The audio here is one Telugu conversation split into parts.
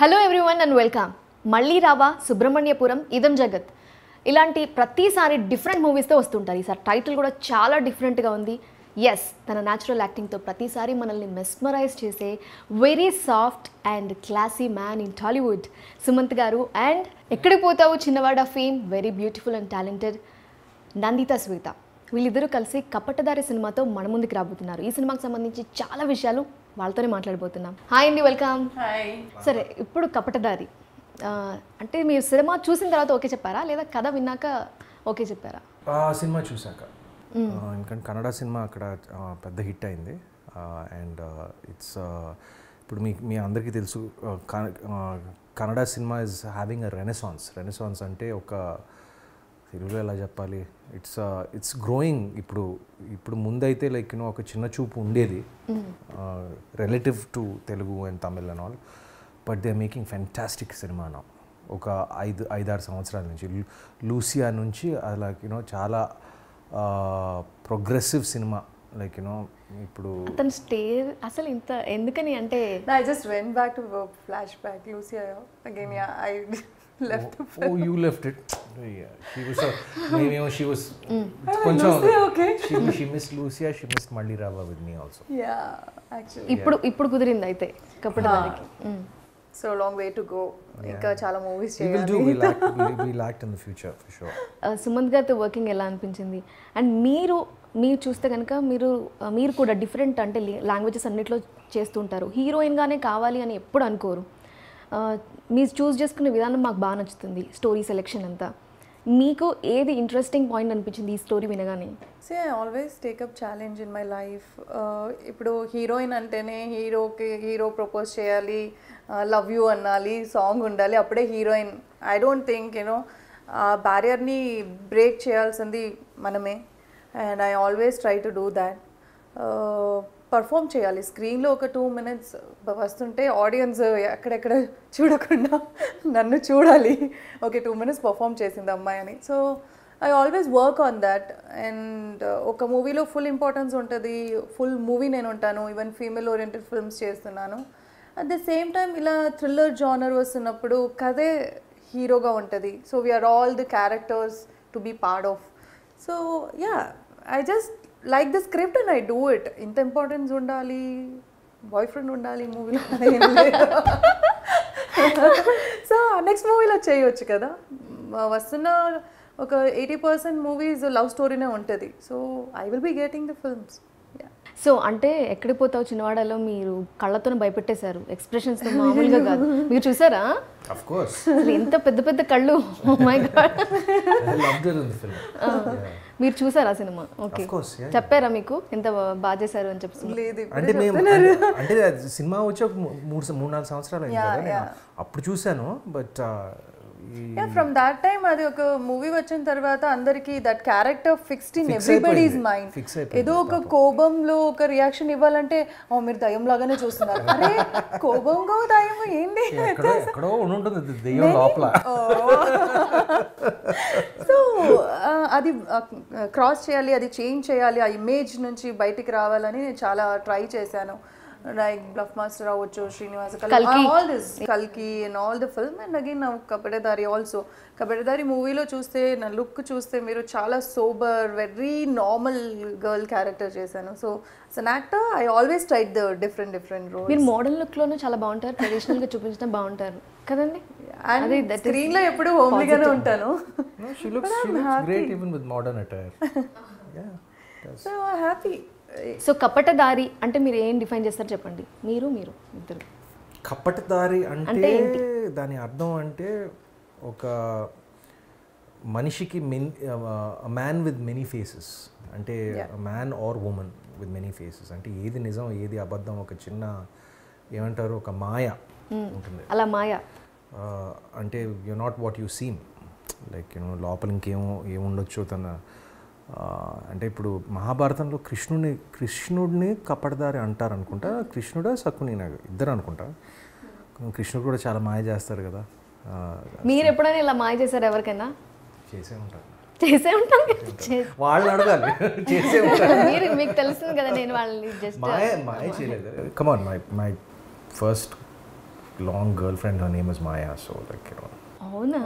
హలో ఎవ్రీవన్ అండ్ వెల్కమ్ మళ్ళీ రావా సుబ్రహ్మణ్యపురం ఇదం జగత్ ఇలాంటి ప్రతిసారి డిఫరెంట్ మూవీస్తో వస్తుంటారు ఈసారి టైటిల్ కూడా చాలా డిఫరెంట్గా ఉంది ఎస్ తన న్యాచురల్ యాక్టింగ్తో ప్రతిసారి మనల్ని మెస్మరైజ్ చేసే very soft and classy man in Tollywood Sumanth garu and ఎక్కడికి పోతావు చిన్నవాడ fame very beautiful and talented Nanditha Swetha వీళ్ళిద్దరూ కలిసి కపటదారి సినిమాతో మన ముందుకు రాబోతున్నారు ఈ సినిమాకి సంబంధించి చాలా విషయాలు వాళ్ళతోనే మాట్లాడబోతున్నాం హాయ్ అండి వెల్కమ్ హాయ్ సరే ఇప్పుడు కపటదారి ఆ, అంటే మీరు సినిమా చూసిన తర్వాత ఓకే చెప్పారా లేదా కథ విన్నాక ఓకే చెప్పారా ఆ సినిమా చూశాక ఆ, ఎందుకంటే కన్నడ సినిమా అక్కడ ఆ, పెద్ద హిట్ అయింది అండ్ ఇట్స్ ఇప్పుడు మీ మీ అందరికీ తెలుసు ఆ, క- ఆ, Kannada cinema is having a renaissance renaissance అంటే ఒక తెలుగులో ఎలా చెప్పాలి ఇట్స్ ఇట్స్ గ్రోయింగ్ ఇప్పుడు ఇప్పుడు ముందైతే లైక్ యూనో ఒక చిన్న చూపు ఉండేది relative to Telugu and Tamil and all but they making fantastic cinema నా ఒక ఐదు ఐదారు సంవత్సరాల నుంచి లూ- లూసియా నుంచి అలా యూనో చాలా ప్రోగ్రెసివ్ సినిమా లైక్ యూనో ఇప్పుడు అతను స్టే అసలు ఇంత ఎందుకని అంటే I just went back to a flashback. Lucia, again, yeah, I left. Oh you left it she was మేమేమో షీ వాస్ కొంచెం Lucia, okay. She miss Lucia she miss మళ్ళీ రావా with me also Yeah, actually. ఇప్పుడు ఇప్పుడు కుదిరింది అయితే కపటదారికి మ్మ్. So long way to go. ఇంకా చాలా మూవీస్ We will do. చేయాలి We'll act, we'll, we'll act in the future for sure. ఆ, సుమంత్ గారితో వర్కింగ్ ఎలా అనిపించింది అండ్ మీరు మీరు చూస్తే కనుక మీరు ఆ, మీరు కూడా డిఫరెంట్ అంటే లాంగ్వేజెస్ అన్నిట్లో చేస్తుంటారు హీరోయిన్గానే కావాలి అని ఎప్పుడు అనుకోరు ఆ, మీరు చూస్ చేసుకునే విధానం మాకు బాగా నచ్చుతుంది స్టోరీ సెలెక్షన్ అంతా మీకు ఏది ఇంట్రెస్టింగ్ పాయింట్ అనిపించింది ఈ స్టోరీ వినగానే say I always take up challenge in my life ఇప్పుడు హీరోయిన్ అంటేనే హీరోకి హీరో ప్రపోజ్ చేయాలి లవ్ యూ అనాలి సాంగ్ ఉండాలి అప్పుడే heroine I don't think you know ఆ బ్యారియర్ని బ్రేక్ చేయాల్సింది మనమే and I always try to do that perform చేయాలి స్క్రీన్లో ఒక టూ మినిట్స్ వస్తుంటే ఆడియన్స్ ఎక్కడెక్కడ చూడకుండా నన్ను చూడాలి ఓకే టూ మినిట్స్ పర్ఫామ్ చేసింది అమ్మాయి అని so I always work on that and ఒక మూవీలో ఫుల్ ఇంపార్టెన్స్ ఉంటుంది ఫుల్ మూవీ నేను ఉంటాను ఈవెన్ ఫీమేల్ ఓరియంటెడ్ ఫిల్మ్స్ చేస్తున్నాను అట్ ద సేమ్ టైం ఇలా థ్రిల్లర్ జానర్ వస్తున్నప్పుడు కథే హీరోగా ఉంటుంది so we're all the characters to be part of so yeah I just like the script and I do it ఇంత ఇంపార్టెన్స్ ఉండాలి బాయ్ ఫ్రెండ్ ఉండాలి మూవీలో సో నెక్స్ట్ మూవీలో చేయొచ్చు కదా మ- వస్తున్న ఒక ఎయిటీ పర్సెంట్ మూవీస్ లవ్ స్టోరీనే ఉంటుంది so I will be getting the films so అంటే ఎక్కడికి పోతావు చిన్నవాడలో మీరు కళ్ళతో భయపెట్టేశారు ఎక్స్ప్రెషన్స్తో మామూలుగా కాదు మీరు చూసారా Of course. అసలు ఎంత పెద్ద పెద్ద కళ్ళు my god I loved her in the film. Yeah. మీరు చూసారా సినిమా ఓకే Of course, yeah. చెప్పారా మీకు ఎంత బాగా చేశారు అని చెప్పి లేదు అంటే మేము అంటే- అంటే అది సినిమా వచ్చి ఒక మూ- మూడు స- మూడు నాలుగు సంవత్సరాలు అయింది Yeah, కదా నేను yeah. అప్పుడు చూశాను బట్ ఫ్రమ్ దాట్ టైం అది ఒక మూవీ వచ్చిన తర్వాత అందరికి that character fixed in Fix everybody's అయిపోయింది. మైండ్ Fix అయిపోయింది ఏదో ఒక కోపంలో ఒక రియాక్షన్ ఇవ్వాలంటే ఓ మీరు దయ్యం లాగానే చూస్తున్నారు అరే కోపంగా దయ్యం ఏంటి ఎక్కడో ఎక్కడో ఉండి ఉంటుంది అది దెయ్యం లోపల సో అది క్రాస్ చేయాలి అది చేంజ్ చేయాలి ఆ ఇమేజ్ నుంచి బయటికి రావాలని నేను చాలా ట్రై చేశాను లైక్ బ్లఫ్ మాస్టర్ అవ్వచ్చు శ్రీనివాస కల్కి. ఆల్ దిస్ కల్కి and all the film and again నా కబడ్డదారి ఆల్సో కబడ్డదారి మూవీలో చూస్తే నా లుక్ చూస్తే మీరు చాలా sober very normal girl character చేశాను so an actor I always tried the different different role మీరు మోడర్న్ లుక్ లోనూ చాలా బాగుంటారు ట్రెడిషనల్ గా చూపించినా బాగుంటారు కదండి అది అండ్ that is స్క్రీన్ లో ఎప్పుడు హోమ్లీగానే ఉంటాను No, she looks, she looks great even with modern attire. Yeah. does. So happy so Kapatadhaari అంటే మీరు ఏం డిఫైన్ చేస్తారు చెప్పండి మీరు మీరు ఇద్దరు కపటదారి అంటే అంటే ఏంటి? దాని అర్థం అంటే ఒక మనిషికి men man with many faces అంటే man or woman with many faces అంటే ఏది నిజం ఏది అబద్ధం ఒక చిన్న ఏమంటారు ఒక మాయ ఉంటుంది అలా మాయ ఆ, అంటే you not what you seem like you know లోపల ఇంకేమో ఏముండొచ్చు తన ఆ, అంటే ఇప్పుడు మహాభారతంలో కృష్ణుని కృష్ణుడిని కపటదారి అంటారు అనుకుంటా కృష్ణుడా శకుని నాకు ఇద్దరు అనుకుంటా కృష్ణుడు కూడా చాలా మాయ చేస్తారు కదా ఆ, మీరు ఎప్పుడైనా ఇలా మాయ చేశారు ఎవరికైనా చేసే ఉంటారు చేసే ఉంటాం కదా. చే- వాళ్ళని అడగాలి చేసే ఉంటారు మీరు మీకు తెలుస్తుంది కదా నేను వాళ్ళని జస్ట్ మాయ మాయ చేయలేదు come on my my first long girlfriend. Her name is Maya. So like you know. అవునా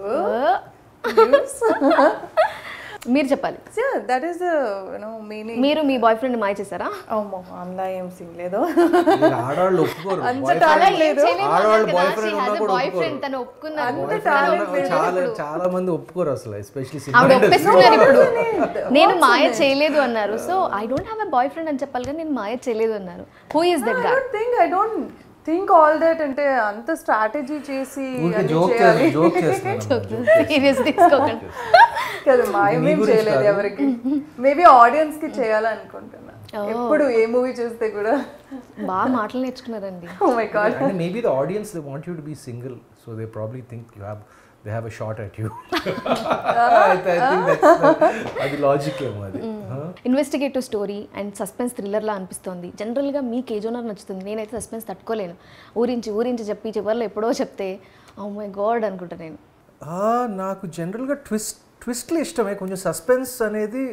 మీరు చెప్పాలి Yeah, that is the you know meaning. మీరు మీ బాయ్ ఫ్రెండ్ మాయ చేశారా అమ్మో అందా ఏం సింగ్ లేదు వీళ్ళు ఆడవాళ్ళు ఒప్పుకోరు అంత Boyfriend- talent లేదు. ఆడవాళ్ళు బాయ్ ఫ్రెండ్ ఉన్నా కూడా బాయ్ ఒప్పుకోరు ఫ్రెండ్ తను ఒప్పుకున్నారు అంత Boyfriend talent ఉన్నా చాలా చాలా మంది ఒప్పుకోరు అసలు ఎస్పెషల్లీ ఆవిడ సినిమా ఒప్పేసుకున్నారు ఇప్పుడు నేను మాయ చేయలేదు అన్నారు so I don't have a boy friend అని చెప్పాలి కానీ నేను మాయ చేయలేదు అన్నారు హూ ఇస్ దట్ ఐ గా don't think I don't think all that అంటే అంత స్ట్రాటజీ చేసి ఊరికే అన్ని జోక్ చేయాలి జోక్ చేస్తున్నాను సీరియస్ తీసుకోకండి కదా మాయం మీ ఏం గురించి చేయలేదు కాదు. ఎవరికి మేబీ ఆడియన్స్ కి చేయాలనుకుంటున్నా ఎప్పుడు ఏ మూవీ చూస్తే కూడా బాగా మాటలు నేర్చుకున్నారండి ఓ మై గాడ్ అంటే maybe the audience they want you to be single so they probably think you have they have a short at you I think అది లాజిక్ ఏమో అది Huh? Investigative story and suspense థ్రిల్లర్లా అనిపిస్తుంది జనరల్గా మీకు ఏ జోనర్ నచ్చుతుంది నేనైతే సస్పెన్స్ తట్టుకోలేను ఊరించి ఊరించి చెప్పి చివరిలో ఎప్పుడో చెప్తే ఓ మై గాడ్ అనుకుంటా నేను ఆ, నాకు జనరల్గా ట్విస్ట్ ట్విస్ట్లు ఇష్టమే కొంచెం సస్పెన్స్ అనేది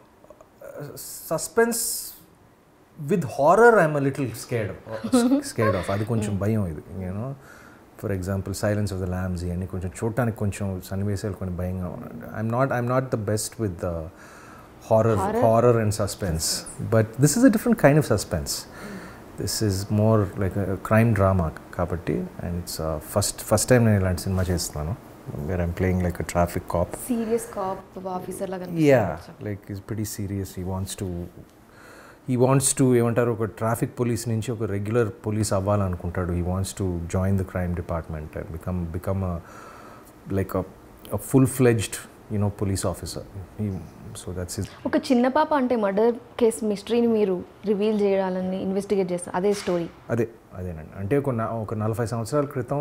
suspense with horror I'm little scared scared of అది కొంచెం భయం ఇది you know for example silence of the lambs ఇవన్నీ కొంచెం చూడటానికి కొంచెం సన్నివేశాలు కొంచెం భయంగా ఉన్నాయి I'm not I'm not the best with the horror horror and suspense but this is a different kind of suspense this is more like crime drama కాబట్టి and it's first first time నేను ఇలాంటి సినిమా చేస్తున్నాను where I'm playing like a traffic cop serious cop officer లాగా ya like is very serious he wants to he wants to ఏమంటారు ఒక ట్రాఫిక్ పోలీస్ నుంచి ఒక రెగ్యులర్ పోలీస్ అవ్వాలనుకుంటాడు he wants to join the crime department and become become like a full fledged you know police officer so that's is ఒక చిన్న పాప అంటే మర్డర్ కేస్ మిస్టరీని మీరు రివీల్ చేయాలని ఇన్వెస్టిగేట్ చేస్తారు అదే స్టోరీ అదే అదేనండి అంటే ఒక నా- ఒక నలభై సంవత్సరాల క్రితం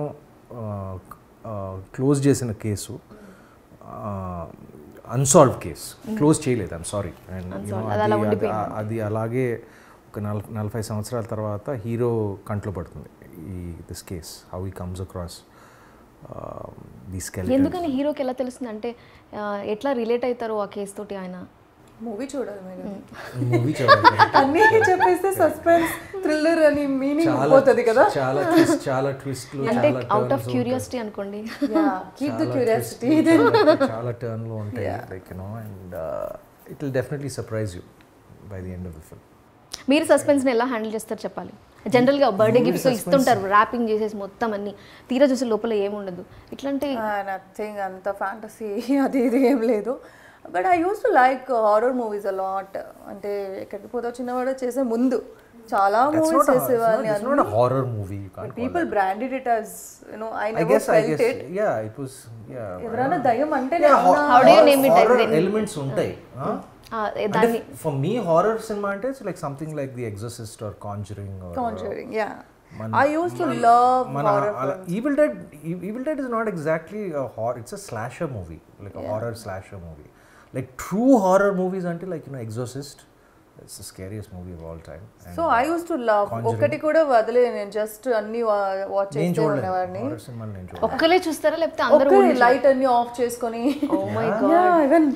క్లోజ్ చేసిన కేసు అన్సాల్వ్ కేసు క్లోజ్ చేయలేదు ఐమ్ సారీ అండ్ Unsolved. అది అలా ఉండిపోయింది. అది అలాగే ఒక నల నలభై సంవత్సరాల తర్వాత హీరో కంట్లో పడుతుంది ఈ దిస్ కేస్ హౌ ఈ కమ్స్ అక్రాస్ ది స్కెల్ ఎందుకని హీరోకి ఎలా తెలుస్తుంది అంటే ఆ, ఎట్లా రిలేట్ అవుతారు ఆ కేసు తోటి ఆయన మూవీ చూడాలి మీరు మూవీ చూడాలి అన్నీ చెప్పేస్తే సస్పెన్స్ థ్రిల్లర్ అని మీనింగ్ చాలా పోతుంది కదా చాలా twist- చాలా ట్విస్ట్లు అంటే చాలా అవుట్ ఆఫ్ turns క్యూరియాసిటీ అనుకోండి కీప్ ద చాలా క్యూరియాసిటీ twist లు, చాలా- చాలా టర్న్లు ఉంటాయి like you know and it will definitely surprise you by the end of the film మీరు సస్పెన్స్ని ఎలా హ్యాండిల్ చేస్తారు చెప్పాలి జనరల్గా బర్త్డే గిఫ్ట్స్ ఇస్తుంటారు ర్యాపింగ్ చేసేసి మొత్తం అన్ని తీరా చూసి లోపల ఏముండదు ఇట్లాంటి నథింగ్ అంత ఫ్యాంటసీ అది ఇది ఏం లేదు but I use to like horror movies a lot అంటే ఎక్కడికి పోతా చిన్నవాడు చేసే ముందు చాలా మూవీస్ చేసేవాళ్ళని It's not a horror movie. You can't call people branded it as you know i I never guess, I felt guess, it yeah, it was, yeah. ఎవరైనా దయ్యం అంటేనే Yeah, అవునా? How do you name it as horror in- elements ఉంటాయి huh? ఆ, అంటే దాన్ని for me horror cinema అంటే it's like something like The Exorcist or Conjuring or Conjuring, yeah. Man- I used to love మన horror అలా- films. Evil Dead E- Evil Dead is not exactly a horror it's a slasher movie like a horror slasher movie like true horror movies అంటే like you know Exorcist it's the scariest movie of all time and so I use to love Conjuring. ఒకటి కూడా వదిలే నేను జస్ట్ అన్ని వాచ్ నేను చేస్తూ చూడలేదు ఉండేవాడిని horror సినిమాలు నేను చూడలేదు ఒక్కలే చూస్తారా లేకపోతే అందరూ ఒక్కరి లైట్ అన్ని ఆఫ్ చేసుకొని oh my yeah even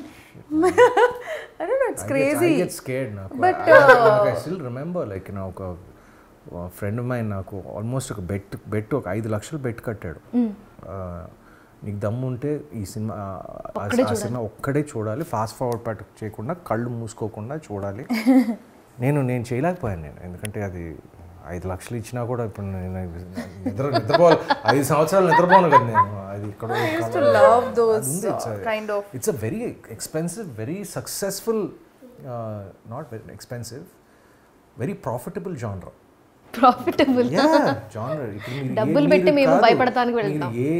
I don't know it's I crazy get, I get scared నాకు But, I still remember like నా ఒక ఫ్రెండ్ మైన్ నాకు ఆల్మోస్ట్ ఒక బెట్ బెట్ ఒక ఐదు లక్షలు బెట్ కట్టాడు ఆ, నీకు దమ్ము ఉంటే ఈ సినిమా ఆ- ఆ సినిమా ఒక్కడే చూడాలి ఫాస్ట్ ఫార్వర్డ్ పట్ చేయకుండా కళ్ళు మూసుకోకుండా చూడాలి నేను నేను చేయలేకపోయాను నేను ఎందుకంటే అది ఐదు లక్షలు ఇచ్చినా కూడా ఇప్పుడు నేను నిద్ర నిద్రపోవాలి ఐదు సంవత్సరాలు నిద్రపోను కదా నేను అది ఇక్కడ I used to love those ఉంది, it's uh, a- kind of it's a very expensive very successful not very expensive very profitable genre profitable yeah genre ఇప్పుడు మీరు ఏ- డబ్బులు పెట్టి మీరు మేము కాదు, భయపడటానికి మీరు వెళ్తాం. ఏ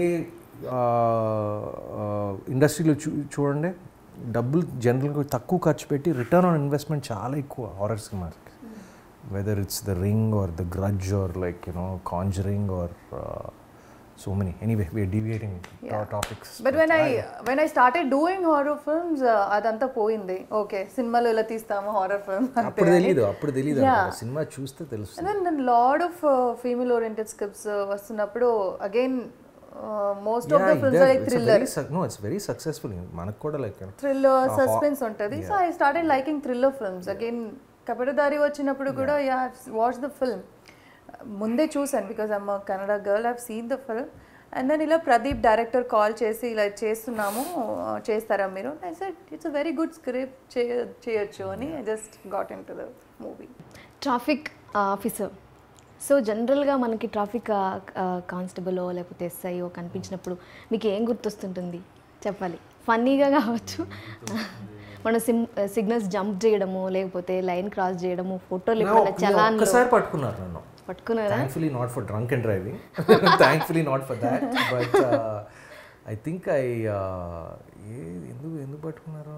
ఇండస్ట్రీలో చూ చూడండి డబ్బులు జనరల్గా తక్కువ ఖర్చు పెట్టి రిటర్న్ ఆన్ ఇన్వెస్ట్మెంట్ చాలా ఎక్కువ హారర్ సినిమాకి whether it's the Ring or the Grudge or like you know Conjuring or so many anyway we are deviating topics but when I when I started doing horror films అదంతా పోయింది ఓకే సినిమాలో ఇలా తీస్తాము హారర్ ఫిల్మ్ అప్పుడు తెలియదు అప్పుడు తెలియదు సినిమా చూస్తే తెలుస్తుంది and then lot of female oriented scripts వస్తున్నప్పుడు again most of the films like thriller no it's very successful మనకు కూడా లైక్ థ్రిల్లర్ సస్పెన్స్ ఉంటుంది so I started liking thriller films again Kapatadhaari వచ్చినప్పుడు కూడా యా వాచ్ ద ఫిల్మ్ ముందే చూసాను బికాజ్ అమ్మ Kannada girl have seen the film and then ఇలా ప్రదీప్ డైరెక్టర్ కాల్ చేసి ఇలా చేస్తున్నాము ఆ, చేస్తారా మీరు I said it's a very good script చేయ చేయొచ్చు అని I just got into the movie traffic officer so జనరల్గా మనకి ట్రాఫిక్ కానిస్టేబుల్ లేకపోతే ఎస్ఐఓ కనిపించినప్పుడు మీకు ఏం గుర్తొస్తుంటుంది చెప్పాలి ఫన్నీగా కావచ్చు మనం సిమ్ సిగ్నల్స్ జంప్ చేయడము లేకపోతే లైన్ క్రాస్ చేయడము ఫోటోలు ఎప్పుడైనా చలాన్ ఒక్కసారి పట్టుకున్నారు నన్ను పట్టుకున్నారా thankfully not for drunk and driving thankfully not for that but I think I a ఎందుకు ఎందుకు పట్టుకున్నారు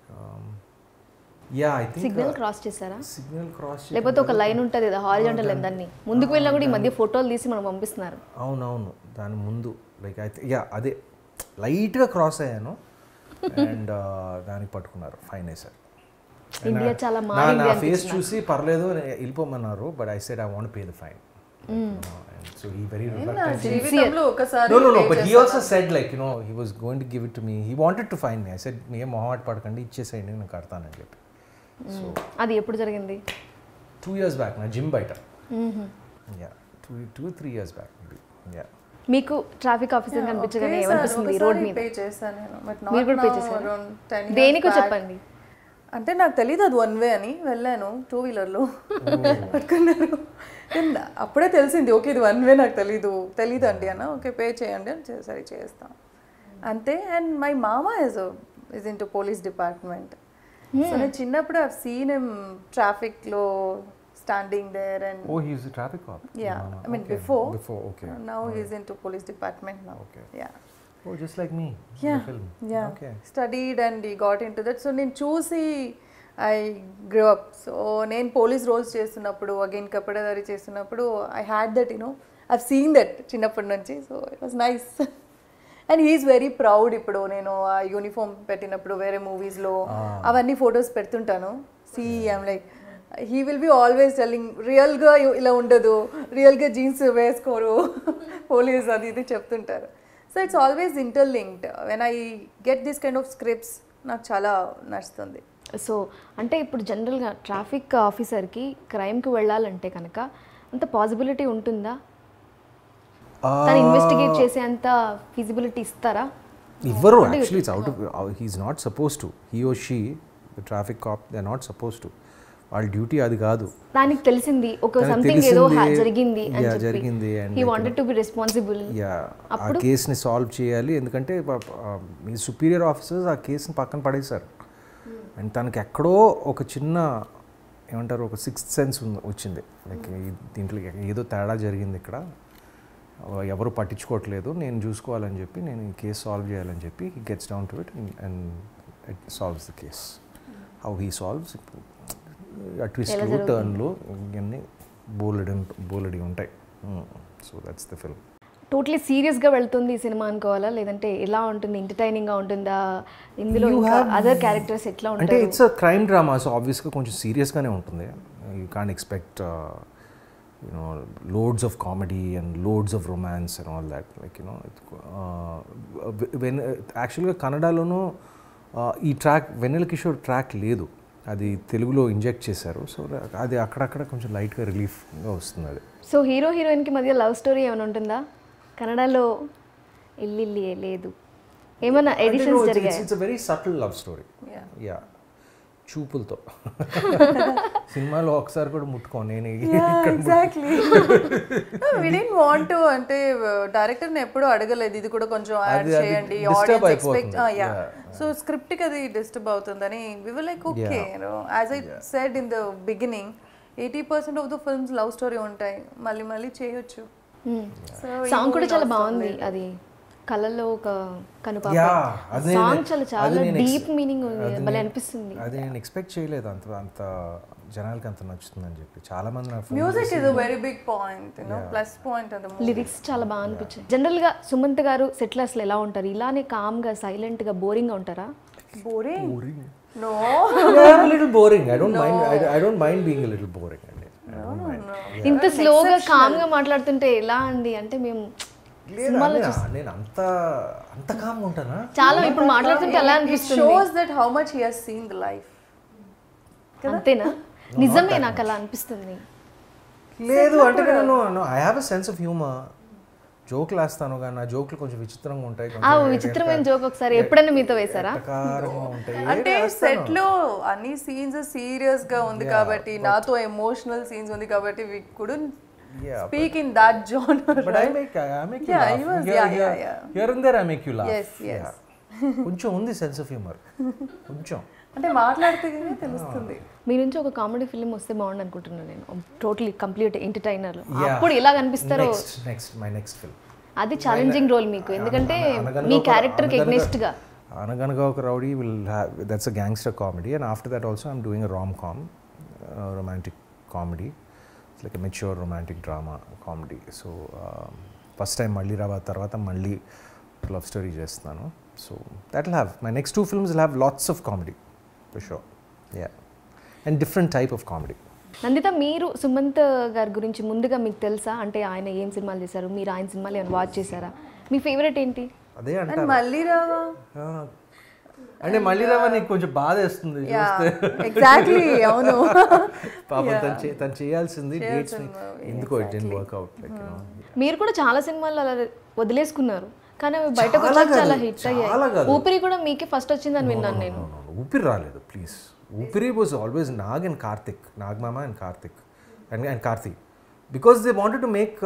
yeah I think signal cross చేశారా సిగ్నల్ క్రాస్ లేకపోతే ఒక లైన్ ఉంటుంది కదా హారిజాంటల్ లైన్ దాన్ని ముందుకు వెళ్ళినా కూడా ఈ మధ్య ఫోటోలు తీసి మనం పంపిస్తున్నారు అవునవును దాని ముందు లైక్ అయితే యా అదే లైట్గా క్రాస్ అయ్యాను అండ్ దానికి పట్టుకున్నారు ఫైన్ వేశారు ఇండియా చాలా నా మారింది నా ఫేస్ చూసి పర్లేదు నే- వెళ్ళిపోమన్నారు but I said I want pay the fine so ఈ వెరీ జీవితంలో ఒకసారి No, no, no. But he also said like you know he was going to give it to me. He wanted to find me. I said మీ మొహమాట పడకండి ఇచ్చేసేయండి నేను కడతానని చెప్పి సో అది ఎప్పుడు జరిగింది టూ ఇయర్స్ బ్యాక్ నా జిమ్ బయట yeah two two three years back yeah మీకు ట్రాఫిక్ ఆఫీసర్ కనిపించగానే ఏమనిపిస్తుంది రోడ్ మీద పే చేశాను నేను బట్ మీరు కూడా pay చేశారా? దేనికో చెప్పండి అంటే నాకు తెలియదు అది వన్ వే అని వెళ్ళాను టూ వీలర్లో పట్టుకున్నారు Then అప్పుడే తెలిసింది ఓకే ఇది వన్ వే నాకు తెలీదు తెలీదు అండి అన్న ఓకే పే చేయండి అని చే- సరే చేస్తాం అంతే అండ్ మై మామ is is into police department so నేను చిన్నప్పుడు ఐ సీన్ ఎమ్ ట్రాఫిక్లో standing there and oh he is traffic cop yeah I mean before before okay now he's into police department now Okay. Yeah oh just like me Yeah, film yeah. Okay studied and he got into that so నేను చూసి ఐ గ్రో అప్ సో నేను పోలీస్ రోల్స్ చేస్తున్నప్పుడు అగైన్ కపడదారి చేస్తున్నప్పుడు I had that you know I seen that చిన్నప్పటి నుంచి so it was nice and he's very proud ఇప్పుడు నేను ఆ యూనిఫామ్ పెట్టినప్పుడు వేరే మూవీస్లో అవన్నీ ఫొటోస్ పెడుతుంటాను see I'm like he will be always telling రియల్గా ఇలా ఉండదు రియల్గా జీన్స్ వేసుకోరు పోలీస్ అది ఇది చెప్తుంటారు so it's always interlinked when I get this kind of scripts నాకు చాలా నచ్చుతుంది సో అంటే ఇప్పుడు జనరల్గా ట్రాఫిక్ ఆఫీసర్కి క్రైమ్కి వెళ్ళాలంటే కనుక అంత పాసిబిలిటీ ఉంటుందా తను ఇన్వెస్టిగేట్ చేసే అంత ఫిజిబిలిటీ ఇస్తారా ఇవ్వరు actually it's out he's not suppose to he oh she traffic cop they not suppose to వాళ్ళ డ్యూటీ అది కాదు దానికి తెలిసింది ఒక తనకి సంథింగ్ ఏదో ha- తెలిసింది, జరిగింది అని yeah, చెప్పి జరిగింది and he like, wanted to be responsible yeah ఆ కేసుని సాల్వ్ చేయాలి ఎందుకంటే ప- ఆ, మీ సుపీరియర్ ఆఫీసర్స్ ఆ కేసుని పక్కన పడేశారు అండ్ తనకి ఎక్కడో ఒక చిన్న ఏమంటారు ఒక సిక్స్త్ సెన్స్ వచ్చింది లైక్ దీంట్లో ఏదో తేడా జరిగింది ఇక్కడ ఆ, ఎవరు పట్టించుకోవట్లేదు నేను చూసుకోవాలని చెప్పి నేను ఈ కేసు సాల్వ్ చేయాలని చెప్పి he gets down to it and it solves the case how he solves ఆ ట్విస్ట్లు టర్న్లు ఇవన్నీ బోలెడి బోలెడి ఉంటాయి so that's the film totally సీరియస్గా వెళ్తుంది ఈ సినిమా అనుకోవాలా లేదంటే ఎలా ఉంటుంది ఎంటర్టైనింగ్గా ఉంటుందా ఇందులో ఇంకా అదర్ క్యారెక్టర్స్ ఎట్లా అంటే ఉంటాయి it's a crime drama so ఆబ్వియస్గా కొంచెం సీరియస్గానే ఉంటుంది you can expect you know loads of comedy and loads of romance and all that like you know when యాక్చువల్గా కన్నడలోనూ uh, ఈ ట్రాక్ వెన్నెల కిషోర్ ట్రాక్ లేదు అది తెలుగులో ఇంజెక్ట్ చేశారు సో అది అక్కడక్కడ కొంచెం లైట్గా రిలీఫ్గా వస్తుంది అది సో హీరో హీరోయిన్కి మధ్య లవ్ స్టోరీ ఏమైనా ఉంటుందా కన్నడలో ఇల్లిల్లి లేదు ఏమైనా ఎడిషన్స్ జరిగాయి it's very subtle love story Yeah. Yeah చూపులతో సినిమాలో ఒకసారి కూడా ముట్టుకో నేను exactly we didn't want to అంటే డైరెక్టర్ ని ఎప్పుడూ అడగలేదు ఇది కూడా కొంచెం యాడ్ అది- అది చేయండి disturb ఆడియన్స్ ఎక్స్పెక్ట్ అయిపోతుంది. Yeah Yeah. సో స్క్రిప్ట్ కి అది డిస్టర్బ్ అవుతుందని we will like okay as I said in the beginning eighty percent of the films love story ఉంటాయి మళ్ళీ మళ్ళీ చేయొచ్చు సో సాంగ్ కూడా చాలా బాగుంది అది కళ్ళల్లో ఒక కనుపాప Yeah, అది నేను- సాంగ్ చాలా అది చాలా నేను ex- డీప్ మీనింగ్ ఉంది అది భలే నేను- అనిపిస్తుంది అది నేను ఎక్స్పెక్ట్ చేయలేదు అంత అంత జనాలకి అంత నచ్చుతుందని చెప్పి చాలా మంది నాకు phone music is a very big point you know plus point అంత లిరిక్స్ చాలా బాగా అనిపించాయి జనరల్ గా సుమంత్ గారు సెటిల్ అసలు ఎలా ఉంటారు ఇలానే కామ్ గా సైలెంట్ గా బోరింగ్ గా ఉంటారా boring no little boring I don't mind I don't mind being little boring అండి I don't mind. ఇంత స్లోగా కామ్ గా మాట్లాడుతుంటే ఎలా అండి అంటే మేము లేదా నేను- నేను అంత అంత కామ్గా ఉంటానా చాలా ఇప్పుడు మాట్లాడుతుంటే ఎలా అనిపిస్తుంది shows that how much he has seen the life అంతేనా నిజమే నాకు అలా అనిపిస్తుంది లేదు అంటే నేను I have a sense of humour జోకులు వేస్తాను కానీ నా జోకులు కొంచెం విచిత్రంగా ఉంటాయి ఆ విచిత్రమైన జోక్ ఒకసారి ఎప్పుడైనా మీతో వేసారా ప్రకారంగా ఉంటాయి అంటే సెట్ లో అన్ని సీన్స్ సీరియస్ గా ఉంది కాబట్టి నాతో ఎమోషనల్ సీన్స్ ఉంది కాబట్టి we couldn't Yeah, speak in that genre but I make I make you Yeah, laugh he was- here yeah, yeah, yeah. Here and there I make you laugh Yes, yes. కొంచెం ఉంది సెన్స్ ఆఫ్ హ్యూమర్ కొంచెం అంటే మాట్లాడితేనే తెలుస్తుంది మీ నుంచి ఒక కామెడీ ఫిల్మ్ వస్తే బాగుండు అనుకుంటున్నాను నేను టోటలీ కంప్లీట్ ఎంటర్టైనర్ అప్పుడు ఎలా కనిపిస్తారో next next my next film అది ఛాలెంజింగ్ రోల్ మీకు ఎందుకంటే అనగనగా మీ ఒక- క్యారెక్టర్కి అనగనగా- ఎగ్నెస్ట్ గా Anaganaga Oka Rowdy will have that's a gangster comedy and after that also I'm doing a rom com romantic comedy it's like mature romantic drama comedy so first time Malli Raava తర్వాత మళ్ళీ లవ్ స్టోరీ చేస్తున్నాను so that will have my next two films will have lots of comedy for sure yeah and different type of comedy Nanditha మీరు సుమంత్ గారి గురించి ముందుగా మీకు తెలుసా అంటే ఆయన ఏం సినిమాలు చేశారు మీరు ఆయన సినిమాలు ఏమైనా వాచ్ చేశారా మీ ఫేవరెట్ ఏంటి అదే అండ్ అంటారు మళ్ళీ రావా ఆ, అంటే మళ్ళీ రావా నీకు కొంచెం బాధ వేస్తుంది చూస్తే ఎగ్జాక్ట్లీ అవును పాపం తను చే- తను చేయాల్సింది డేట్స్ ఎందుకో it didn't work out like మీరు కూడా చాలా సినిమాలు అలా వదిలేసుకున్నారు కానీ అవి బయటకు చాలా వచ్చాక చాలా కాదు, హిట్ చాలా అయ్యాయి కాదు. ఊపిరి కూడా మీకే ఫస్ట్ వచ్చిందని విన్నాను నేను ఊపిరి రాలేదు please Oopiri was always Nag and Karthik Nag మామ and Karthik and and Karthik because they wanted to make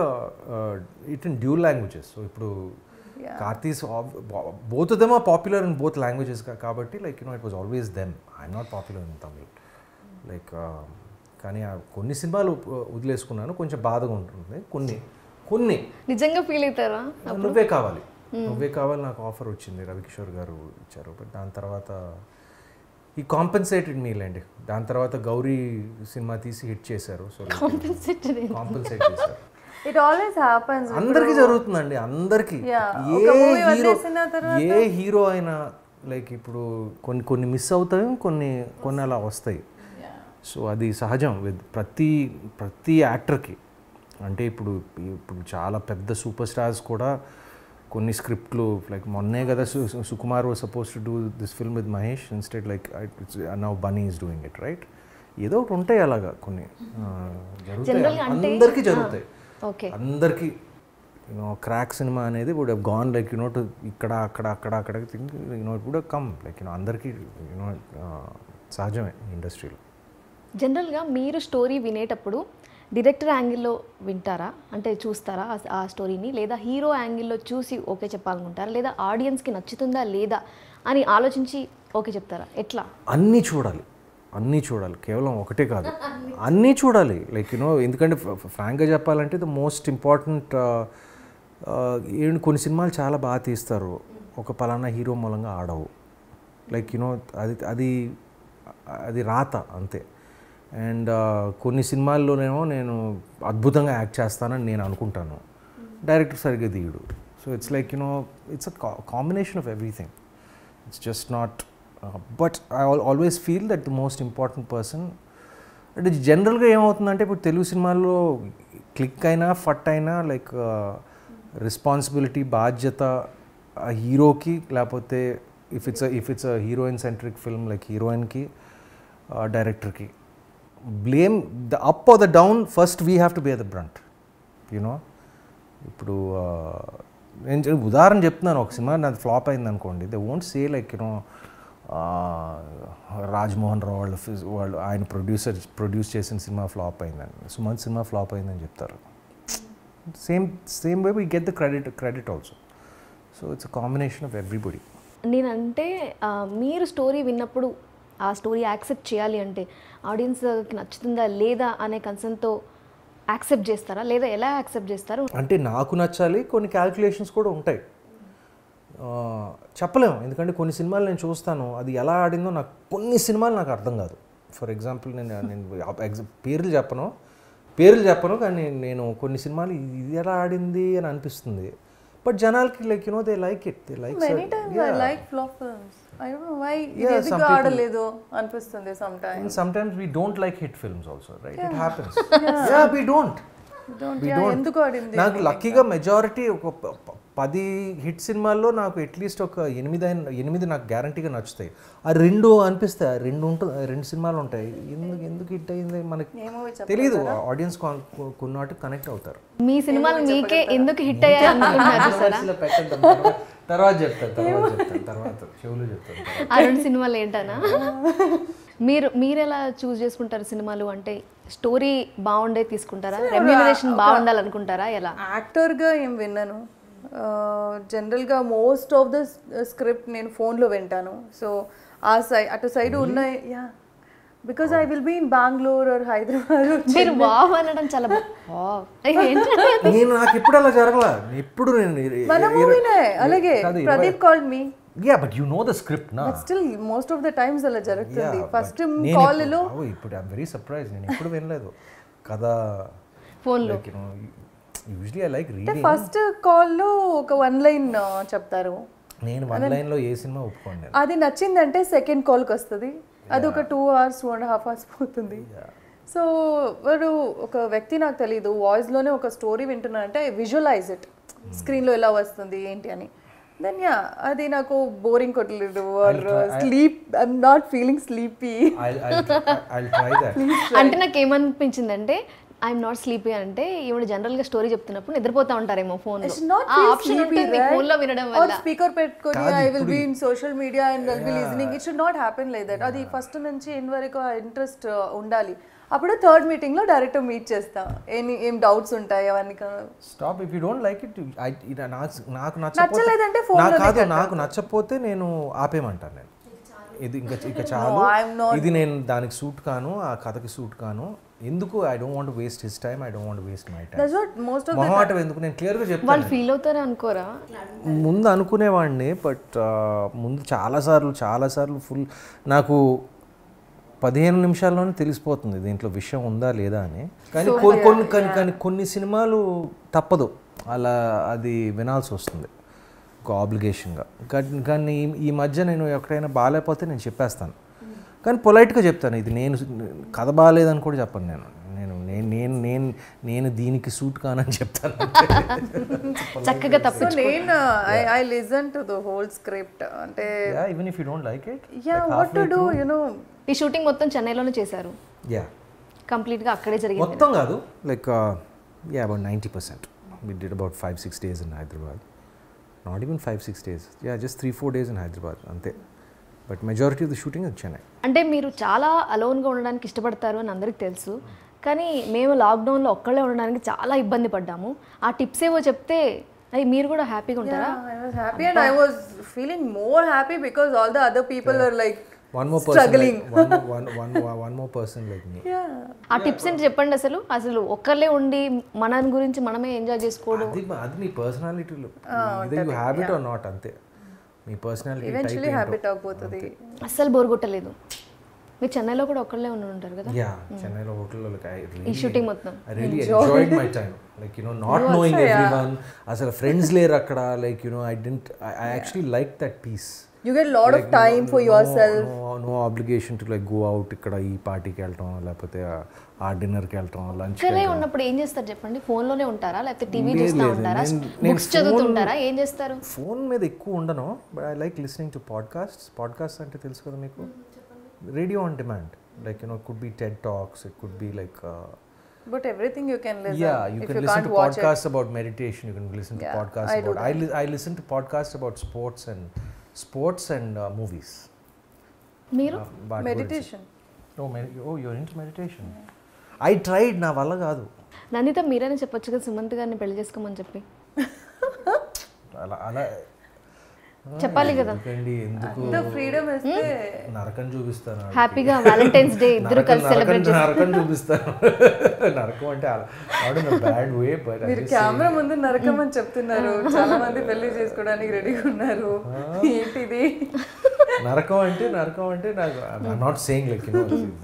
it in two languages so ఇప్పుడు Karthi's both them are popular in both languages కాబట్టి like you know it was always them I'm not popular in Tamil like కానీ ఆ కొన్ని సినిమాలు uh, వదిలేసుకున్నాను కొంచెం బాధగా ఉంటుంది కొన్ని కొన్ని నిజంగా ఫీల్ అవుతారా నువ్వే కావాలి నువ్వే కావాలి నాకు ఆఫర్ వచ్చింది రవికిషోర్ గారు ఇచ్చారు బట్ దాని తర్వాత ఈ కాంపెన్సేటెడ్ మీలేండి దాని తర్వాత గౌరీ సినిమా తీసి హిట్ చేశారు సో Compensated. కాంపెన్సేట్ చేశారు ఇట్ ఆల్వేస్ హ్యాపన్స్ అందరికీ జరుగుతుందండి అందరికీ Yeah, ఏ ఒక movie హీరో వదిలేసిన తర్వాత- ఏ హీరో అయినా లైక్ ఇప్పుడు కొన్ని కొన్ని మిస్ అవుతాయి కొన్ని కొన్ని అలా వస్తాయి సో అది సహజం విత్ ప్రతి ప్రతి యాక్టర్కి అంటే ఇప్పుడు ఇప్పుడు చాలా పెద్ద సూపర్ స్టార్స్ కూడా కొన్ని స్క్రిప్ట్లు లైక్ మొన్నే కదా సు- సు- Sukumar was suppose to do this film with Mahesh instead like now Bunny is doing it right ఏదో ఒకటి ఉంటాయి అలాగా కొన్ని ఆ, జరుగుతాయి Generally అంటే- అందరికీ జరుగుతాయి ఓకే అందరికీ యూనో క్రాక్ సినిమా అనేది would have gone like you know to ఇక్కడ అక్కడ అక్కడ అక్కడ think you know it would come like you know అందరికీ యూనో సహజమే ఇండస్ట్రీలో జనరల్గా మీరు స్టోరీ వినేటప్పుడు డైరెక్టర్ యాంగిల్లో వింటారా అంటే చూస్తారా ఆ- ఆ స్టోరీని లేదా హీరో యాంగిల్లో చూసి ఓకే చెప్పాలనుకుంటారా లేదా ఆడియన్స్కి నచ్చుతుందా లేదా అని ఆలోచించి ఓకే చెప్తారా ఎట్లా అన్నీ చూడాలి అన్నీ చూడాలి కేవలం ఒకటే కాదు అన్నీ చూడాలి లైక్ యూనో ఎందుకంటే ఫ్రాంక్గా చెప్పాలంటే ద మోస్ట్ ఇంపార్టెంట్ ఏంటి కొన్ని సినిమాలు చాలా బాగా తీస్తారు ఒక పలానా హీరో మూలంగా ఆడవు లైక్ యూనో అది అది అది రాత అంతే అండ్ కొన్ని సినిమాల్లోనేమో నేను అద్భుతంగా యాక్ట్ చేస్తానని నేను అనుకుంటాను డైరెక్టర్ సరిగ్గా తీయడు so it's like you know it's a combination of everything it's just not but I always feel that the most important person అంటే జనరల్గా ఏమవుతుందంటే ఇప్పుడు తెలుగు సినిమాల్లో క్లిక్ అయినా ఫట్ అయినా లైక్ రెస్పాన్సిబిలిటీ బాధ్యత ఆ హీరోకి లేకపోతే if it's if it's a heroine centric film like హీరోయిన్కి డైరెక్టర్కి blame the up or the down first we have to bear the brunt you know ఇప్పుడు ఆ, నేను చె- ఉదాహరణ చెప్తున్నాను ఒక సినిమా నాది ఫ్లాప్ అయింది అనుకోండి they won't say like you know Rajmohan Rao వాళ్ళు ఫిజ్- వాళ్ళు ఆయన ప్రొడ్యూసర్ ప్రొడ్యూస్ చేసిన సినిమా ఫ్లాప్ అయిందని సుమంత్ సినిమా ఫ్లాప్ అయిందని చెప్తారు same same way we get the credit credit also so it's a combination of everybody నేనంటే ఆ, మీరు స్టోరీ విన్నప్పుడు ఆ స్టోరీ యాక్సెప్ట్ చేయాలి అంటే ఆడియన్స్కి నచ్చుతుందా లేదా అనే కన్సర్న్తో యాక్సెప్ట్ చేస్తారా లేదా ఎలా యాక్సెప్ట్ చేస్తారు అంటే నాకు నచ్చాలి కొన్ని క్యాల్కులేషన్స్ కూడా ఉంటాయి ఆ, చెప్పలేము ఎందుకంటే కొన్ని సినిమాలు నేను చూస్తాను అది ఎలా ఆడిందో నాకు కొన్ని సినిమాలు నాకు అర్థం కాదు ఫర్ ఎగ్జాంపుల్ నేను నేను ఎగ్జా పేర్లు చెప్పను పేర్లు చెప్పను కానీ నేను కొన్ని సినిమాలు ఇది ఎలా ఆడింది అని అనిపిస్తుంది బట్ జనాలకి like you know they like it they like many times I like flop films I don't know why Yeah, ఎందుకు some people- ఆడలేదు అనిపిస్తుంది sometimes sometimes we don't like hit films also right it happens yeah we don't Don't, We yeah, don't. ఎందుకు ఆడింది నాకు లక్కీగా మెజారిటీ ఒక ప- ప- పది హిట్ సినిమాల్లో నాకు అట్లీస్ట్ ఒక ఎనిమిది అయిన ఎనిమిది నాకు గ్యారంటీగా నచ్చుతాయి ఆ రెండు అనిపిస్తాయి ఆ రెండు ఉంటుంది రెండు సినిమాలు ఉంటాయి ఎందుకు ఎందుకు హిట్ అయింది మనకి ఏ మూవీ తెలియదు ఆడియన్స్ కొన్నాటి కనెక్ట్ అవుతారు మీ సినిమాలు మీకే ఎందుకు హిట్ అయ్యాయి అనుకుంటున్నారు చూసారా మనసులో పెట్టొద్దాం. తర్వాత- తర్వాత చెప్తాను తర్వాత చెప్తాను తర్వాత చెవులు చెప్తాను తర్వాత. ఆ రెండు సినిమాలు ఏంటనా మీరు మీరు ఎలా చూస్ చేసుకుంటారు సినిమాలు అంటే స్టోరీ బాగుండే తీసుకుంటారా రెమ్యూనరేషన్ బాగుండాలనుకుంటారా ఎలా యాక్టర్గా ఏం విన్నాను జనరల్గా మోస్ట్ ఆఫ్ ద స్క్రిప్ట్ నేను ఫోన్లో వింటాను సో ఆ సైడ్ అటు సైడ్ ఉన్నాయి yeah because I will be in Bengaluru or Hyderabad మీరు వావ్ అనడం చాలా బా- వావ్ ఏంటంటే నేను నాకు ఎప్పుడు అలా జరగల ఎప్పుడు నేను మన మూవీనే అలాగే Pradeep called me yeah but you know the script నా still most of the times అలా జరుగుతుంది Yeah, ఫస్ట్ but నేను కాల్లో ఎప్పుడు- అవ్వ, ఇప్పుడు ఐమ్ వెరీ సర్ప్రైజ్ నేను ఎప్పుడు వినలేదు కథ ఫోన్లో like you know usually I like reading first కాల్లో ఒక వన్ లైన్ చెప్తారు నేను వన్ లైన్లో ఏ సినిమా ఒప్పుకోండి నేను అది నచ్చిందంటే సెకండ్ కాల్కి వస్తుంది అది ఒక two hours two and half hours పోతుంది సో వాడు ఒక వ్యక్తి నాకు తెలియదు వాయిస్లోనే ఒక స్టోరీ వింటున్నానంటే విజువలైజ్ ఇట్ స్క్రీన్లో ఎలా వస్తుంది ఏంటి అని దెన్ యా అది నాకు బోరింగ్ కొట్టలేదు or sleep I'm not feeling sleepy I I try that అంటే నాకు ఏమనిపించిందంటే ఐఎమ్ నాట్ స్లీపీ అంటే ఈవిడ జనరల్ గా స్టోరీ చెప్తున్నప్పుడు నిద్రపోతా ఉంటారేమో phone it's not a option ఉంటుంది ఫోన్ లో వినడం వల్ల స్పీకర్ పెట్టుకొని I will be in social media and will be listening it should not happen like that అది ఫస్ట్ నుంచి ఎండ్ వరకు ఇంట్రెస్ట్ ఉండాలి అప్పుడు థర్డ్ మీటింగ్ లో డైరెక్ట్ మీట్ చేస్తా ఎన్ని ఏం డౌట్స్ ఉంటాయి అవన్నీ కా- stop if you don't like it నాకు నాకు నచ్చలేదంటే నచ్చకపోతే phone నాకు లోనే కాదు నాకు నచ్చకపోతే నేను ఆపేయమంటాను నేను ఇది ఇంకా ఇక చాలు I'm not- ఇది నేను దానికి సూట్ కాను ఆ కథకి సూట్ కాను ఎందుకు I don't want waste his time I don't want waste my time that's what most of మొహమాటం ఎందుకు నేను క్లియర్గా చెప్తాను వాళ్ళు ఫీల్ అవుతారా అనుకోరా ముందు అనుకునేవాడిని బట్ ముందు చాలాసార్లు చాలాసార్లు ఫుల్ నాకు పదిహేను నిమిషాల్లోనే తెలిసిపోతుంది దీంట్లో విషయం ఉందా లేదా అని కానీ కొన్ని కొన్ని కానీ కానీ కొన్ని సినిమాలు తప్పదు అలా అది వినాల్సి వస్తుంది ఒక ఆబ్లిగేషన్గా కానీ కానీ ఈ- ఈ మధ్య నేను ఎక్కడైనా బాగాలేకపోతే నేను చెప్పేస్తాను కానీ పొలైట్గా చెప్తాను ఇది నేను కథ బాగాలేదని కూడా చెప్పను నేను నేను నేను నేను నేను నేను దీనికి సూట్ కానని చెప్తాను చక్కగా తప్పి సో నేను I I listen to the whole script అంటే yeah even if you don't like it yeah what to do you know ఈ షూటింగ్ మొత్తం చెన్నైలోనే చేశారు యా కంప్లీట్ గా అక్కడే జరిగింది మొత్తం కాదు like yeah about ninety percent we did about five six days in Hyderabad not even five six days yeah just three four days in Hyderabad అంతే but majority of the shooting in Chennai అంటే మీరు చాలా అలోన్గా ఉండడానికి ఇష్టపడతారు అని అందరికీ తెలుసు కానీ మేము లాక్డౌన్లో ఒక్కళ్ళే ఉండడానికి చాలా ఇబ్బంది పడ్డాము ఆ టిప్స్ ఏవో చెప్తే అవి మీరు కూడా హ్యాపీగా ఉంటారా I was happy and I was feeling more happy because all the other people were like one more person struggling. One one one more person like me yeah. ఆ టిప్స్ ఏంటి చెప్పండి అసలు అసలు ఒక్కర్లే ఉండి మన గురించి మనమే ఎంజాయ్ చేసుకోవడం అది అది మీ పర్సనాలిటీలో ఇదే యూ హ్యాబిట్ ఆర్ నాట్ అంతే మీ పర్సనాలిటీ Eventually habit అయిపోతుంది అస్సలు బోర్ కొట్టలేదు మీరు చెన్నైలో కూడా ఒక్కళ్ళే ఉండి ఉంటారు కదా యా చెన్నైలో హోటల్లో లైక్ ఐ ఈ షూటింగ్ మొత్తం I really enjoyed my time like you know not knowing everyone అసలు ఫ్రెండ్స్ లేరు అక్కడ like you know I didn't I actually like that peace You get a lot of time for yourself. No obligation to like go out ఇక్కడ ఈ పార్టీకి వెళ్ళటం లేకపోతే ఆ- ఆ డిన్నర్కి వెళ్ళటం లంచ్ ఒక్కరే ఉన్నప్పుడు ఏం చేస్తారు చెప్పండి ఫోన్లోనే ఉంటారా లేకపోతే టీవీ లేదు, చూస్తూ లేదు. ఉంటారా నేను- నేను బుక్స్ చదువుతుంటారా ఏం చేస్తారు ఫోన్ మీద ఎక్కువ ఉండను but I like listening to podcast podcast అంటే తెలుసు కదా మీకు radio on demand like you know could be TED talks it could be like But everything you can listen. Yeah, you if can you listen can't to watch podcasts about meditation. You can listen to Yeah, podcasts I do about. I, li- I listen to podcasts about sports and sports and uh, movies. మీరు Uh, it. but Meditation. Oh, med- oh, you're into meditation. I tried నా వల్ల కాదు నందిత మీరైనా చెప్పొచ్చు కదా సుమంత్ గారిని పెళ్లి చేసుకోమని చెప్పి అలా అలా చెప్పాలి కదా ఎందుకండి ఎందుకు The freedom is there. నరకం చూపిస్తాను ఆవిడకి. హ్యాపీగా వ్యాలంటైన్స్ డే ఇద్దరు నరకం- కలిసి సెలబ్రేట్ నరకం నరకం చూపిస్తాను నరకం అంటే బ్యాడ్ వే బట్ మీరు కెమెరా ముందు నరకం అని చెప్తున్నారు చాలా మంది పెళ్లి చేసుకోవడానికి రెడీగా ఉన్నారు ఏంటిది నరకం అంటే నరకం అంటే నాకు I'm not saying like you know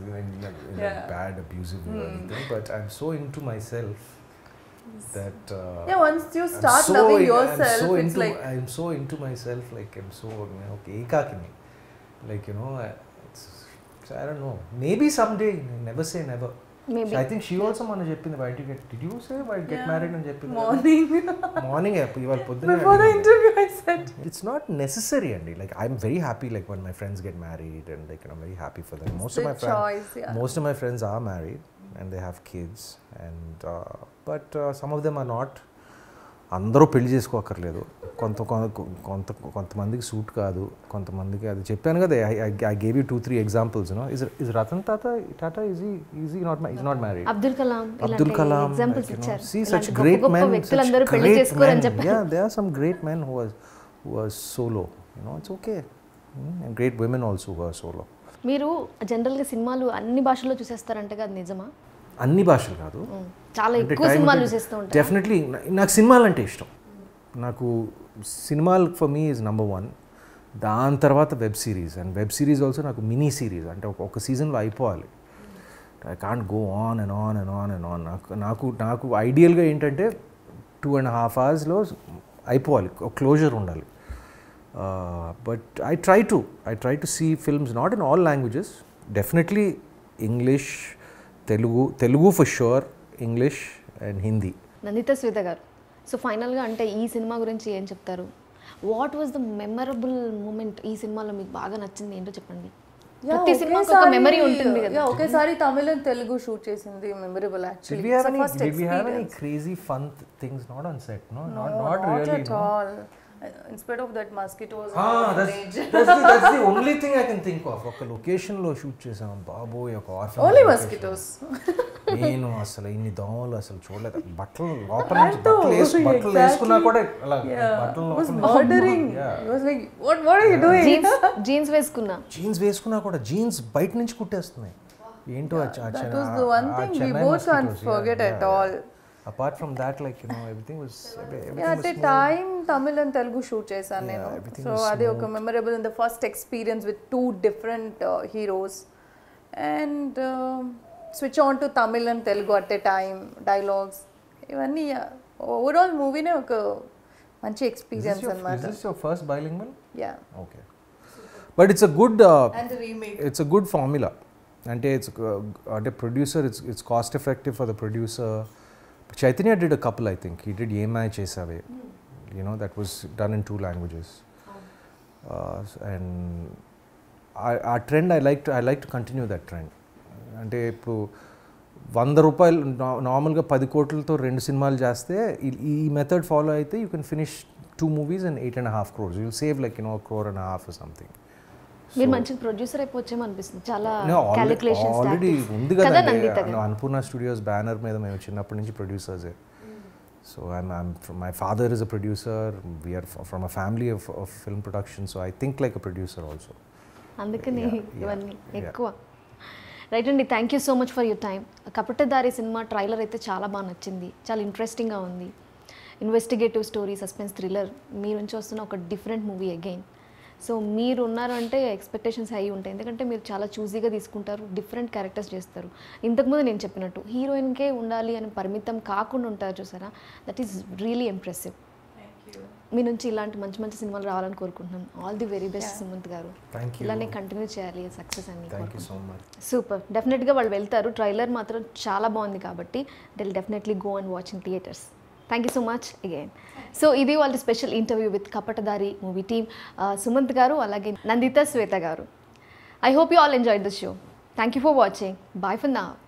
bad abusive but I'm so into myself that yeah once you start loving yourself so it's into, like I'm so into myself like I'm so okay ఏకాకిని like you know I- it's, so I don't know maybe someday never say never maybe I think she also మన చెప్పింది బయట గెట్ డిడ్ యూ సే బయట గెట్ మ్యారీడ్ అని చెప్పింది మార్నింగ్ మార్నింగ్ ఇవాళ బిఫోర్ ద పొద్దున్న interview I said it's not necessary andy like i'm very happy like when my friends get married and like i'm very happy for them most of my the friends choice, yeah. most of my friends are married and they have kids and uh, but uh, some of them are not అందరూ పెళ్లి చేసుకోక్కర్లేదు కొంత కొ- కొంత కొంతమందికి సూట్ కాదు కొంతమందికి అది చెప్పాను కదా I gave you two three examples no is is Ratan తాత Tata is he is he not is not married Abdul Kalam Abdul Kalam, examples like, you know, ఇచ్చారు see ఇలాంటి such గొప్ప great గొప్ప men, వ్యక్తులందరూ such పెళ్లి great చేసుకోరని men. చెప్పారు Yeah, there are some great men who was who was solo. You know, it's okay. Mm, And great women also who are solo. మీరు జనరల్గా సినిమాలు అన్ని భాషల్లో చూసేస్తారంటే అది నిజమా అన్ని భాషలు కాదు ఉమ్, చాలా ఎక్కువ సినిమాలు చూసేస్తూ ఉంటారు డెఫినెట్లీ నాకు సినిమాలు అంటే ఇష్టం నాకు సినిమాలు for me is number one దాని తర్వాత web series and web series also నాకు మినీ సిరీస్ అంటే ఒక ఒక సీజన్లో అయిపోవాలి I can't go on and on and on and on నాకు నాకు నాకు ఐడియల్గా ఏంటంటే టూ అండ్ హాఫ్ అవర్స్లో అయిపోవాలి ఒక క్లోజర్ ఉండాలి but I try to I try to see films not in all languages definitely English Telugu Telugu for sure English and Hindi Nanditha Shwetha గారు సో ఫైనల్గా అంటే ఈ సినిమా గురించి ఏం చెప్తారు what was the memorable moment ఈ సినిమాలో మీకు బాగా నచ్చింది ఏంటో చెప్పండి ప్రతి సినిమాకి ఒక మెమరీ ఉంటుంది కదా ఒకేసారి తమిళ అండ్ తెలుగు షూట్ చేసింది memorable Did actually we have any? Did we have any crazy fun th- things not on set? No, not not really. at no. all instead of that mosquitoes Ah, that's, that's, the, that's the only thing I can think of. ఒక లొకేషన్ లో షూట్ చేసాం బాబోయ్ ఒక orphanage ఓన్లీ location. మస్కిటోస్ నేను అసలు ఇన్ని దోమలు అసలు చూడలేదు బట్టలు లోపల నుంచి బట్టలు వేసు బట్టలు వేసుకున్నా కూడా అలా బట్టలు వాస్ లోపల murdering was like what what are you doing jeans jeans వేసుకున్నా జీన్స్ వేసుకున్నా కూడా జీన్స్ బయట నుంచి కుట్టేస్తున్నాయి ఏంటో ఆ చ- ఆ That చెన్న- was the one ఆ thing we Chennai both can't mosquitoes, yeah, forget yeah, at yeah. all. Apart from that, like you know, everything was everything at was a time Tamil and Telugu shoot చేశాను నేను everything సో was అది ఒక memorable in the first experience with two different heroes and switch on to Tamil and Telugu at a time dialogues ఇవన్నీ ఓవరాల్ మూవీనే ఒక మంచి Is this, experience your, is అనమాట this your first bilingual? Yeah Okay. But it's a good, uh, and remake it's a good formula. అంటే it's uh, అంటే producer, it's it's cost effective for the producer. Chaitanya did a couple, I think. He did Yemai Chesave. You know, that was done in two languages. Uh, and our, our trend, I like to I like to continue that trend. అంటే ఇప్పుడు వంద రూపాయలు నా- నార్మల్గా పది కోట్లతో రెండు సినిమాలు చేస్తే ఈ- ఈ మెథడ్ ఫాలో అయితే you can finish two movies and eight and half crores you save like you know crore and half something మీరు మంచి ప్రొడ్యూసర్ అయిపోవచ్చేమో అనిపిస్తుంది చాలా ఆల్రెడీ క్యాలిక్యులేషన్స్ ఉంది కదా కదండి నందిత అన్న- అన్నపూర్ణ స్టూడియోస్ బ్యానర్ మీద మేము చిన్నప్పటి నుంచి ప్రొడ్యూసర్సే so I'm I'm my father is a producer we're from a family of of film production so I think like a producer also అందుకని Yeah, yeah, ఇవన్నీ yeah. ఎక్కువ రైట్ అండి thank you so much for your time Kapatadhaari cinema trailer అయితే చాలా బాగా నచ్చింది చాలా ఇంట్రెస్టింగ్గా ఉంది ఇన్వెస్టిగేటివ్ స్టోరీ సస్పెన్స్ థ్రిల్లర్ మీ నుంచి వస్తున్న ఒక డిఫరెంట్ మూవీ అగైన్ సో మీరు ఉన్నారు అంటే ఎక్స్పెక్టేషన్స్ అయి ఉంటాయి ఎందుకంటే మీరు చాలా చూజీగా తీసుకుంటారు డిఫరెంట్ క్యారెక్టర్స్ చేస్తారు ఇంతకుముందు నేను చెప్పినట్టు హీరోయిన్కే ఉండాలి అని పరిమితం కాకుండా ఉంటారు చూసారా దట్ ఈస్ రియలీ ఇంప్రెసివ్ మీ నుంచి ఇలాంటి మంచి మంచి సినిమాలు రావాలని కోరుకుంటున్నాం all the very best Sumanth గారు థ్యాంక్ యూ ఇలానే కంటిన్యూ చేయాలి సక్సెస్ అని thank you so much super డెఫినెట్గా వాళ్ళు వెళ్తారు ట్రైలర్ మాత్రం చాలా బాగుంది కాబట్టి దిల్ definitely go and watch in theatres thank you so much again so ఇది వాళ్ళ special interview with Kapatadhaari movie team Sumanth గారు అలాగే నందిత శ్వేత గారు I hope you all enjoy this show thank you for watching bye for నా